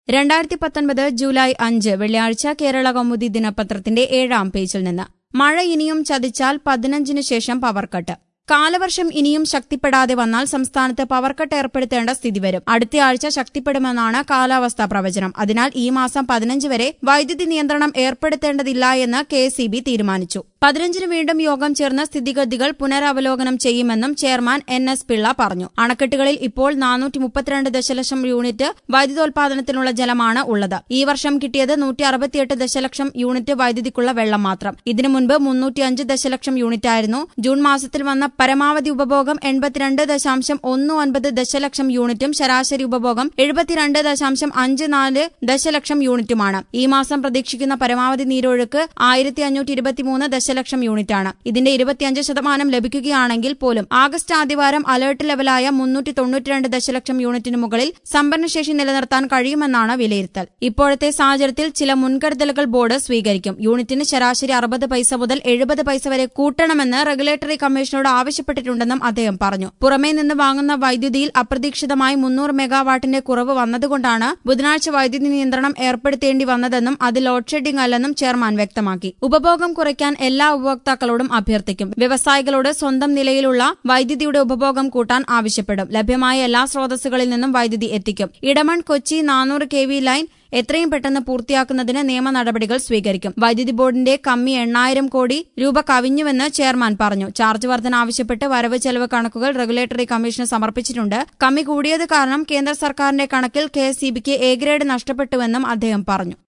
രണ്ടായിരത്തി പത്തൊൻപത് ജൂലൈ അഞ്ച് വെള്ളിയാഴ്ച കേരള കൗമുദി ദിനപത്രത്തിന്റെ ഏഴാം പേജിൽ നിന്ന് മഴ ഇനിയും ചതിച്ചാൽ പതിനഞ്ചിന് ശേഷം പവർ കട്ട് കാലവർഷം ഇനിയും ശക്തിപ്പെടാതെ വന്നാൽ സംസ്ഥാനത്ത് പവർ കട്ട് ഏർപ്പെടുത്തേണ്ട സ്ഥിതി വരും അടുത്തയാഴ്ച ശക്തിപ്പെടുമെന്നാണ് കാലാവസ്ഥാ പ്രവചനം അതിനാൽ ഈ മാസം പതിനഞ്ച് വരെ വൈദ്യുതി നിയന്ത്രണം ഏർപ്പെടുത്തേണ്ടതില്ല എന്ന് കെ തീരുമാനിച്ചു പതിനഞ്ചിന് വീണ്ടും യോഗം ചേർന്ന് സ്ഥിതിഗതികൾ പുനരവലോകനം ചെയ്യുമെന്നും ചെയർമാൻ എൻ എസ് പിള്ള പറഞ്ഞു അണക്കെട്ടുകളിൽ ഇപ്പോൾ നാനൂറ്റി മുപ്പത്തിരണ്ട് ദശലക്ഷം യൂണിറ്റ് വൈദ്യുതോൽപാദനത്തിനുള്ള ജലമാണ് ഉള്ളത് ഈ വർഷം കിട്ടിയത് നൂറ്റി അറുപത്തിയെട്ട് ദശലക്ഷം യൂണിറ്റ് വൈദ്യുതിക്കുള്ള വെള്ളം മാത്രം ഇതിനു മുൻപ് മുന്നൂറ്റിയഞ്ച് ദശലക്ഷം യൂണിറ്റായിരുന്നു ജൂൺ മാസത്തിൽ വന്ന പരമാവധി ഉപഭോഗം എൺപത്തിരണ്ട് ദശാംശം ഒന്ന് ഒൻപത് ദശലക്ഷം യൂണിറ്റും ശരാശരി ഉപഭോഗം എഴുപത്തിരണ്ട് ദശാംശം അഞ്ച് നാല് ദശലക്ഷം യൂണിറ്റുമാണ് ഈ മാസം പ്രതീക്ഷിക്കുന്ന പരമാവധി നീരൊഴുക്ക് ആയിരത്തി അഞ്ഞൂറ്റി ഇരുപത്തിമൂന്ന് ദശലക്ഷം യൂണിറ്റാണ് ഇതിന്റെ ഇരുപത്തിയഞ്ച് ശതമാനം ലഭിക്കുകയാണെങ്കിൽ പോലും ആഗസ്റ്റ് ആദ്യവാരം അലർട്ട് ലെവലായ മുന്നൂറ്റി തൊണ്ണൂറ്റിരണ്ട് ദശലക്ഷം യൂണിറ്റിന് മുകളിൽ സംഭരണശേഷി നിലനിർത്താൻ കഴിയുമെന്നാണ് വിലയിരുത്തൽ ഇപ്പോഴത്തെ സാഹചര്യത്തിൽ ചില മുൻകരുതലുകൾ ബോർഡ് സ്വീകരിക്കും യൂണിറ്റിന് ശരാശരി അറുപത് പൈസ മുതൽ എഴുപത് പൈസ വരെ കൂട്ടണമെന്ന് റെഗുലേറ്ററി കമ്മീഷനോട് ആവശ്യപ്പെട്ടിട്ടുണ്ടെന്നും അദ്ദേഹം പറഞ്ഞു പുറമേ നിന്ന് വാങ്ങുന്ന വൈദ്യുതിയിൽ അപ്രതീക്ഷിതമായി മുന്നൂറ് മെഗാവാട്ടിന്റെ കുറവ് വന്നതുകൊണ്ടാണ് ബുധനാഴ്ച വൈദ്യുതി നിയന്ത്രണം ഏർപ്പെടുത്തേണ്ടി വന്നതെന്നും അത് ലോഡ് ഷെഡിംഗ് അല്ലെന്നും ചെയർമാൻ വ്യക്തമാക്കി ഉപഭോഗം കുറയ്ക്കാൻ എല്ലാ ഉപഭോക്താക്കളോടും അഭ്യർത്ഥിക്കും വ്യവസായികളോട് സ്വന്തം നിലയിലുള്ള വൈദ്യുതിയുടെ ഉപഭോഗം കൂട്ടാൻ ആവശ്യപ്പെടും ലഭ്യമായ എല്ലാ സ്രോതസ്സുകളിൽ നിന്നും വൈദ്യുതി എത്തിക്കും ഇടമൺ കൊച്ചി നാനൂറ് കെ വി ലൈൻ എത്രയും പെട്ടെന്ന് പൂർത്തിയാക്കുന്നതിന് നിയമ നടപടികൾ സ്വീകരിക്കും വൈദ്യുതി ബോർഡിന്റെ കമ്മി എണ്ണായിരം കോടി രൂപ കവിഞ്ഞുവെന്ന് ചെയർമാൻ പറഞ്ഞു ചാർജ് വർധന ആവശ്യപ്പെട്ട് വരവ് ചെലവ് കണക്കുകൾ റെഗുലേറ്ററി കമ്മീഷന് സമർപ്പിച്ചിട്ടുണ്ട് കമ്മി കൂടിയത് കാരണം കേന്ദ്ര സർക്കാരിന്റെ കണക്കിൽ കെ എസ് എ ഗ്രേഡ് നഷ്ടപ്പെട്ടുവെന്നും അദ്ദേഹം പറഞ്ഞു